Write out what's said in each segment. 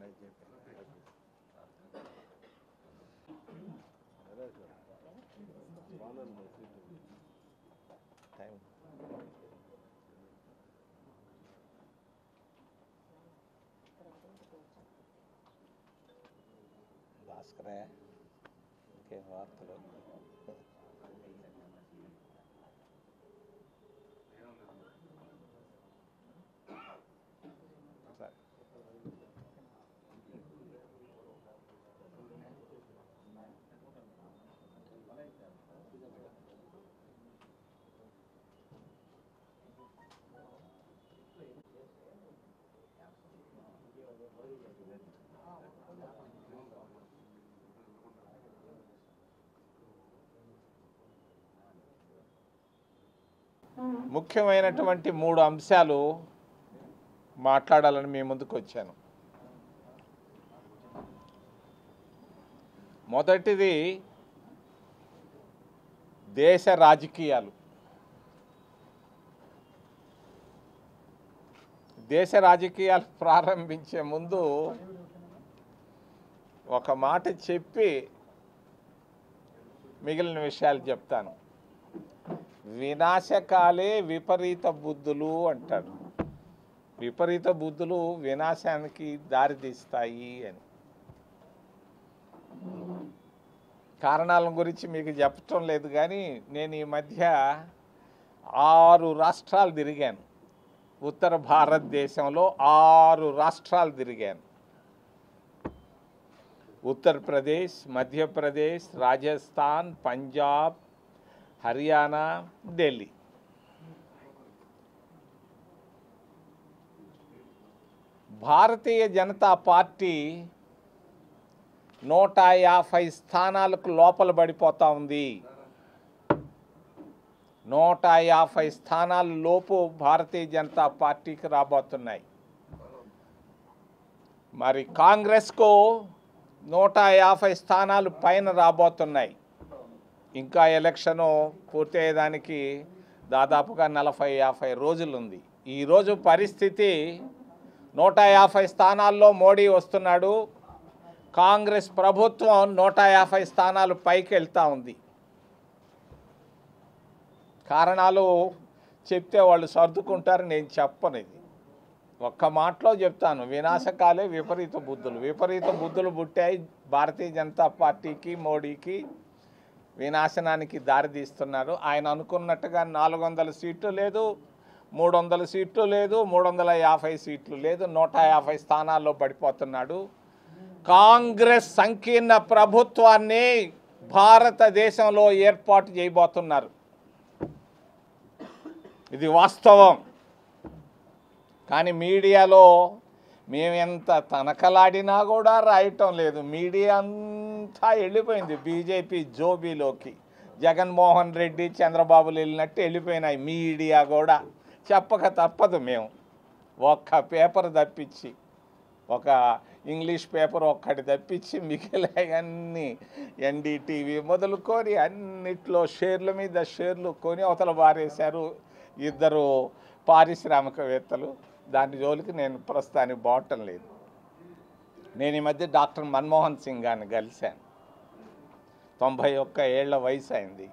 అనేది చెప్పాను టైం భాస్కరే ఇంకేం వార్తలు సరే ముఖ్యమైనటువంటి మూడు అంశాలు మాట్లాడాలని మీ ముందుకు వచ్చాను మొదటిది దేశ రాజకీయాలు దేశ రాజకీయాలు ప్రారంభించే ముందు ఒక మాట చెప్పి మిగిలిన విషయాలు చెప్తాను వినాశకాలే విపరీత బుద్ధులు అంటాడు విపరీత బుద్ధులు వినాశానికి దారితీస్తాయి అని కారణాల గురించి మీకు చెప్పటం లేదు కానీ నేను ఈ మధ్య ఆరు రాష్ట్రాలు తిరిగాను ఉత్తర భారతదేశంలో ఆరు రాష్ట్రాలు తిరిగాను ఉత్తరప్రదేశ్ మధ్యప్రదేశ్ రాజస్థాన్ పంజాబ్ హర్యానా ఢిల్లీ భారతీయ జనతా పార్టీ నూట యాభై స్థానాలకు లోపల పడిపోతా ఉంది నూట యాభై స్థానాల లోపు భారతీయ జనతా పార్టీకి రాబోతున్నాయి మరి కాంగ్రెస్కు నూట యాభై స్థానాలు పైన రాబోతున్నాయి ఇంకా ఎలక్షను పూర్తయ్యేదానికి దాదాపుగా నలభై యాభై రోజులు ఉంది ఈరోజు పరిస్థితి నూట యాభై స్థానాల్లో మోడీ వస్తున్నాడు కాంగ్రెస్ ప్రభుత్వం నూట యాభై స్థానాలు పైకి వెళ్తూ ఉంది కారణాలు చెప్తే వాళ్ళు సర్దుకుంటారు నేను చెప్పను ఇది ఒక్క మాటలో చెప్తాను వినాశకాలే విపరీత బుద్ధులు విపరీత బుద్ధులు పుట్టాయి భారతీయ జనతా పార్టీకి మోడీకి వినాశనానికి దారితీస్తున్నారు ఆయన అనుకున్నట్టుగా నాలుగు వందల సీట్లు లేదు మూడు వందల సీట్లు లేదు మూడు వందల యాభై సీట్లు లేదు నూట యాభై స్థానాల్లో పడిపోతున్నాడు కాంగ్రెస్ సంకీర్ణ ప్రభుత్వాన్ని భారతదేశంలో ఏర్పాటు చేయబోతున్నారు ఇది వాస్తవం కానీ మీడియాలో మేము ఎంత తనకలాడినా కూడా రాయటం లేదు మీడియా అంతా వెళ్ళిపోయింది బీజేపీ జోబీలోకి జగన్మోహన్ రెడ్డి చంద్రబాబులు వెళ్ళినట్టు వెళ్ళిపోయినాయి మీడియా కూడా చెప్పక తప్పదు మేము ఒక్క పేపర్ తప్పించి ఒక ఇంగ్లీష్ పేపర్ ఒక్కటి తప్పించి మిగిలినవన్నీ ఎన్డీటీవీ మొదలుకొని అన్నిట్లో షేర్ల మీద షేర్లు కొని అవతల బారేశారు ఇద్దరు పారిశ్రామికవేత్తలు దాని జోలికి నేను ప్రస్తుతానికి బావటం లేదు నేను ఈ మధ్య డాక్టర్ మన్మోహన్ సింగ్ గారిని కలిశాను తొంభై ఒక్క ఏళ్ల వయసు అయింది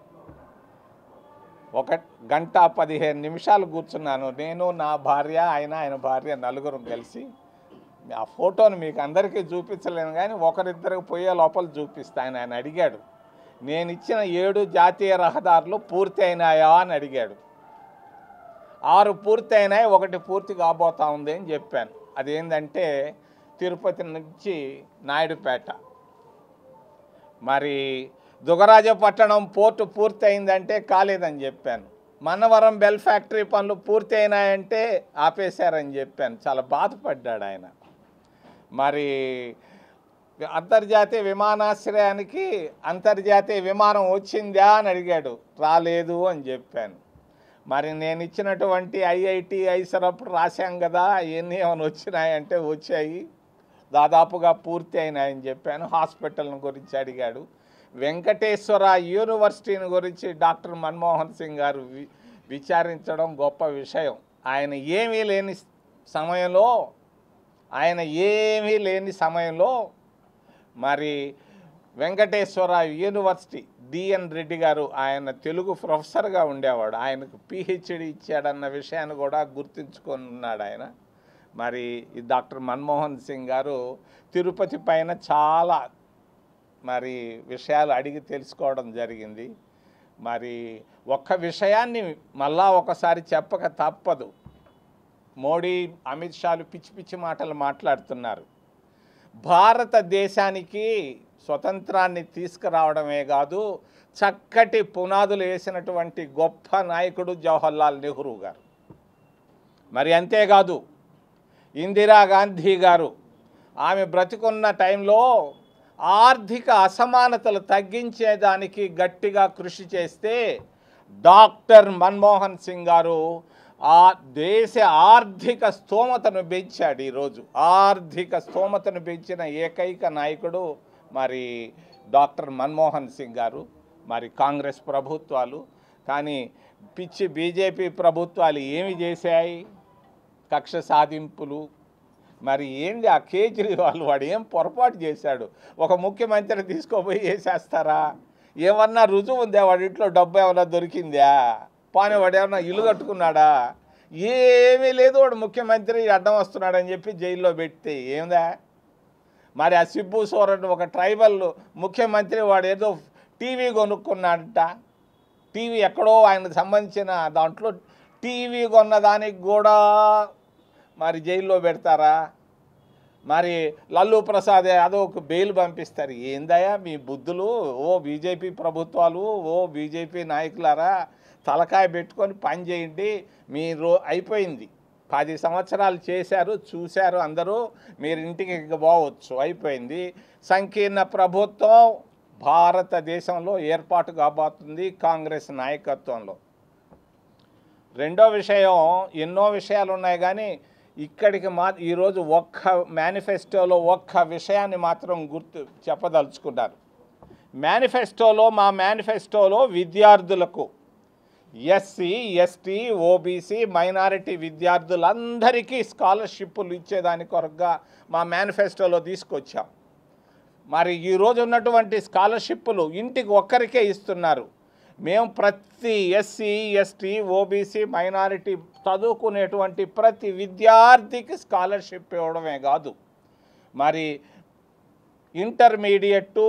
ఒక గంట పదిహేను నిమిషాలు కూర్చున్నాను నేను నా భార్య ఆయన ఆయన భార్య నలుగురు కలిసి ఆ ఫోటోని మీకు అందరికీ చూపించలేను కానీ ఒకరిద్దరికి పోయే లోపల చూపిస్తా ఆయన ఆయన అడిగాడు నేను ఇచ్చిన ఏడు జాతీయ రహదారులు పూర్తి అయినాయా అని అడిగాడు ఆరు పూర్తి అయినాయి ఒకటి పూర్తి కాబోతా ఉంది అని చెప్పాను అదేంటంటే తిరుపతి నుంచి నాయుడుపేట మరి దుగరాజపట్టణం పోర్టు పూర్తి అయిందంటే కాలేదని చెప్పాను మన్నవరం బెల్ ఫ్యాక్టరీ పనులు పూర్తి అయినాయంటే ఆపేశారని చెప్పాను చాలా బాధపడ్డాడు ఆయన మరి అంతర్జాతీయ విమానాశ్రయానికి అంతర్జాతీయ విమానం వచ్చిందా అని అడిగాడు రాలేదు అని చెప్పాను మరి నేను ఇచ్చినటువంటి ఐఐటి ఐసరప్ రాశాం కదా అవన్నీ ఏమైనా వచ్చినాయంటే వచ్చాయి దాదాపుగా పూర్తి అయినాయని చెప్పాను హాస్పిటల్ని గురించి అడిగాడు వెంకటేశ్వర యూనివర్సిటీని గురించి డాక్టర్ మన్మోహన్ సింగ్ గారు వి- విచారించడం గొప్ప విషయం ఆయన ఏమీ లేని సమయంలో ఆయన ఏమీ లేని సమయంలో మరి వెంకటేశ్వర యూనివర్సిటీ డిఎన్ రెడ్డి గారు ఆయన తెలుగు ప్రొఫెసర్గా ఉండేవాడు ఆయనకు పిహెచ్డి ఇచ్చాడన్న విషయాన్ని కూడా గుర్తుంచుకున్నాడు ఆయన మరి ఈ డాక్టర్ మన్మోహన్ సింగ్ గారు తిరుపతి పైన చాలా మరి విషయాలు అడిగి తెలుసుకోవడం జరిగింది మరి ఒక్క విషయాన్ని మళ్ళా ఒకసారి చెప్పక తప్పదు మోడీ అమిత్ షాలు పిచ్చి పిచ్చి మాటలు మాట్లాడుతున్నారు భారతదేశానికి స్వతంత్రాన్ని తీసుకురావడమే కాదు చక్కటి పునాదులు వేసినటువంటి గొప్ప నాయకుడు జవహర్లాల్ నెహ్రూ గారు మరి అంతేకాదు ఇందిరాగాంధీ గారు ఆమె బ్రతికున్న టైంలో ఆర్థిక అసమానతలు తగ్గించేదానికి గట్టిగా కృషి చేస్తే డాక్టర్ మన్మోహన్ సింగ్ గారు ఆ దేశ ఆర్థిక స్తోమతను పెంచాడు ఈరోజు ఆర్థిక స్తోమతను పెంచిన ఏకైక నాయకుడు మరి డాక్టర్ మన్మోహన్ సింగ్ గారు మరి కాంగ్రెస్ ప్రభుత్వాలు కానీ పిచ్చి బీజేపీ ప్రభుత్వాలు ఏమి చేశాయి కక్ష సాధింపులు మరి ఏంది ఆ కేజ్రీవాల్ వాడు ఏం పొరపాటు చేశాడు ఒక ముఖ్యమంత్రి తీసుకోపోయి వేసేస్తారా ఏమన్నా రుజువు ఉందా వాడి ఇంట్లో డబ్బు ఏమన్నా దొరికిందా పాని వాడు ఏమన్నా ఇల్లు కట్టుకున్నాడా ఏమీ లేదు వాడు ముఖ్యమంత్రి అడ్డం వస్తున్నాడని చెప్పి జైల్లో పెడితే ఏందా మరి ఆ సిబ్బు సోరెన్ ఒక ట్రైబల్ ముఖ్యమంత్రి వాడు ఏదో టీవీ కొనుక్కున్నాడట టీవీ ఎక్కడో ఆయనకు సంబంధించిన దాంట్లో టీవీ కొన్న దానికి కూడా మరి జైల్లో పెడతారా మరి లల్లు ప్రసాద్ యాదవ్కు బెయిల్ పంపిస్తారు ఏందయ్యా మీ బుద్ధులు ఓ బీజేపీ ప్రభుత్వాలు ఓ బీజేపీ నాయకులారా తలకాయ పెట్టుకొని పని చేయండి మీరు అయిపోయింది పది సంవత్సరాలు చేశారు చూశారు అందరూ మీరు ఇంటికి ఇక పోవచ్చు అయిపోయింది సంకీర్ణ ప్రభుత్వం భారతదేశంలో ఏర్పాటు కాబోతుంది కాంగ్రెస్ నాయకత్వంలో రెండో విషయం ఎన్నో విషయాలు ఉన్నాయి కానీ ఇక్కడికి మా ఈరోజు ఒక్క మేనిఫెస్టోలో ఒక్క విషయాన్ని మాత్రం గుర్తు చెప్పదలుచుకున్నారు మేనిఫెస్టోలో మా మేనిఫెస్టోలో విద్యార్థులకు ఎస్సీ ఎస్టీ ఓబీసీ మైనారిటీ విద్యార్థులందరికీ స్కాలర్షిప్లు ఇచ్చేదాని కొరకుగా మా మేనిఫెస్టోలో తీసుకొచ్చాం మరి ఈరోజు ఉన్నటువంటి స్కాలర్షిప్లు ఇంటికి ఒక్కరికే ఇస్తున్నారు మేము ప్రతి ఎస్సీ ఎస్టీ ఓబీసీ మైనారిటీ చదువుకునేటువంటి ప్రతి విద్యార్థికి స్కాలర్షిప్ ఇవ్వడమే కాదు మరి intermediate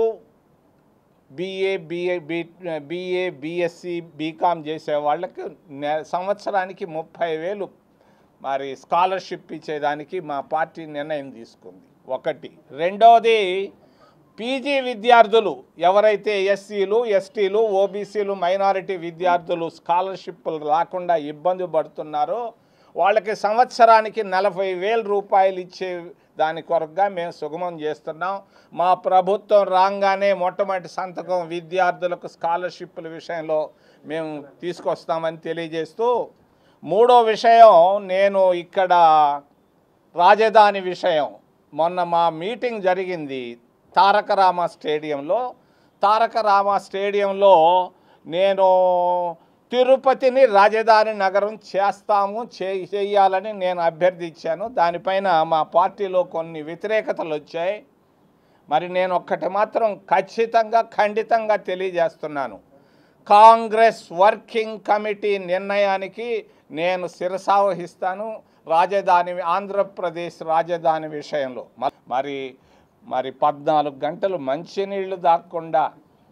BA BA B BA BSc BCom చేసే వాళ్ళకి నె- సంవత్సరానికి ముప్పై వేలు మరి స్కాలర్షిప్ ఇచ్చేదానికి మా పార్టీ నిర్ణయం తీసుకుంది ఒకటి రెండవది పీజీ విద్యార్థులు ఎవరైతే ఎస్సీలు ఎస్టీలు ఓబీసీలు మైనారిటీ విద్యార్థులు స్కాలర్షిప్లు రాకుండా ఇబ్బంది పడుతున్నారో వాళ్ళకి సంవత్సరానికి నలభై వేల రూపాయలు ఇచ్చే దాని కొరకుగా మేము సుగమం చేస్తున్నాం మా ప్రభుత్వం రాగానే మొట్టమొదటి సంతకం విద్యార్థులకు స్కాలర్షిప్ల విషయంలో మేము తీసుకొస్తామని తెలియజేస్తూ మూడో విషయం నేను ఇక్కడ రాజధాని విషయం మొన్న మా మీటింగ్ జరిగింది తారక రామ స్టేడియంలో తారక రామ స్టేడియంలో నేను తిరుపతిని రాజధాని నగరం చేస్తాము చే చేయాలని నేను అభ్యర్థించాను దానిపైన మా పార్టీలో కొన్ని వ్యతిరేకతలు వచ్చాయి మరి నేను ఒక్కటి మాత్రం ఖచ్చితంగా ఖండితంగా తెలియజేస్తున్నాను కాంగ్రెస్ వర్కింగ్ కమిటీ నిర్ణయానికి నేను శిరసావహిస్తాను రాజధాని ఆంధ్రప్రదేశ్ రాజధాని విషయంలో మ- మరి మరి పద్నాలుగు గంటలు మంచినీళ్లు దాక్కుండా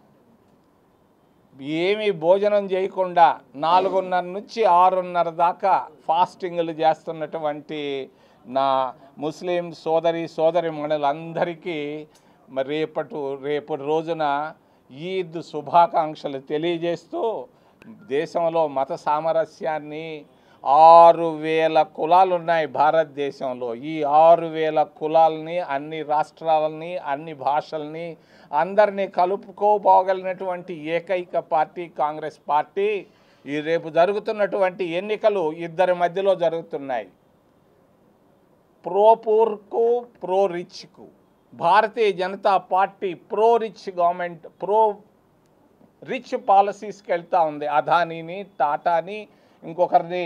ఏమీ భోజనం చేయకుండా నాలుగున్నర నుంచి ఆరున్నర దాకా ఫాస్టింగ్లు చేస్తున్నటువంటి నా ముస్లిం సోదరి సోదరి మణులందరికీ మరి రేపటి రేపటి రోజున ఈద్ శుభాకాంక్షలు తెలియజేస్తూ దేశంలో మత సామరస్యాన్ని ఆరు వేల కులాలు ఉన్నాయి భారతదేశంలో ఈ ఆరు వేల కులాలని అన్ని రాష్ట్రాలని అన్ని భాషల్ని అందరినీ కలుపుకోపోగలిగినటువంటి ఏకైక పార్టీ కాంగ్రెస్ పార్టీ ఈ రేపు జరుగుతున్నటువంటి ఎన్నికలు ఇద్దరి మధ్యలో జరుగుతున్నాయి ప్రో పూర్కు ప్రో రిచ్కు Bharatiya Janata party pro rich government pro rich పాలసీస్కి వెళ్తూ ఉంది అదానీని టాటాని ఇంకొకరిని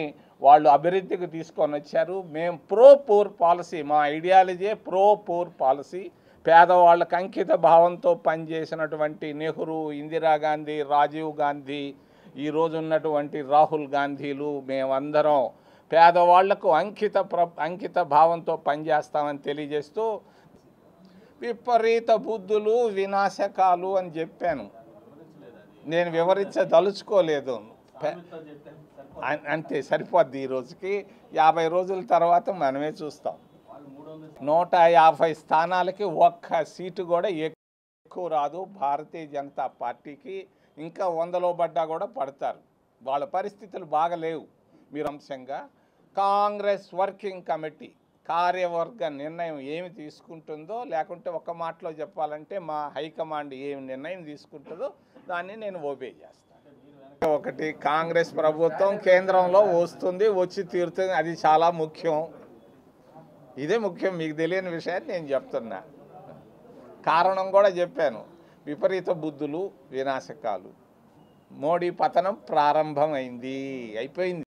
వాళ్ళు అభివృద్ధికి తీసుకొని వచ్చారు మేము ప్రో పూర్ పాలసీ మా ఐడియాలజీ ప్రో పూర్ పాలసీ పేదవాళ్ళకి అంకిత భావంతో పనిచేసినటువంటి నెహ్రూ ఇందిరాగాంధీ రాజీవ్ గాంధీ ఈరోజు ఉన్నటువంటి రాహుల్ గాంధీలు మేమందరం పేదవాళ్లకు అంకిత ప్ర అంకిత భావంతో పనిచేస్తామని తెలియజేస్తూ విపరీత బుద్ధులు వినాశకాలు అని చెప్పాను నేను వివరించదలుచుకోలేదు పె- అం- అంతే సరిపోద్ది ఈ రోజుకి యాభై రోజుల తర్వాత మనమే చూస్తాం నూట యాభై స్థానాలకి ఒక్క సీటు కూడా ఎక్కువ రాదు భారతీయ జనతా పార్టీకి ఇంకా వందలో పడ్డా కూడా పడతారు వాళ్ళ పరిస్థితులు బాగలేవు మీరు అంశంగా కాంగ్రెస్ వర్కింగ్ కమిటీ కార్యవర్గ నిర్ణయం ఏమి తీసుకుంటుందో లేకుంటే ఒక మాటలో చెప్పాలంటే మా హైకమాండ్ ఏమి నిర్ణయం తీసుకుంటుందో దాన్ని నేను ఓబే చేస్తాను ఒకటి కాంగ్రెస్ ప్రభుత్వం కేంద్రంలో వస్తుంది వచ్చి తీరుతుంది అది చాలా ముఖ్యం ఇదే ముఖ్యం మీకు తెలియని విషయాన్ని నేను చెప్తున్నా కారణం కూడా చెప్పాను విపరీత బుద్ధులు వినాశకాలు మోడీ పతనం ప్రారంభమైంది అయిపోయింది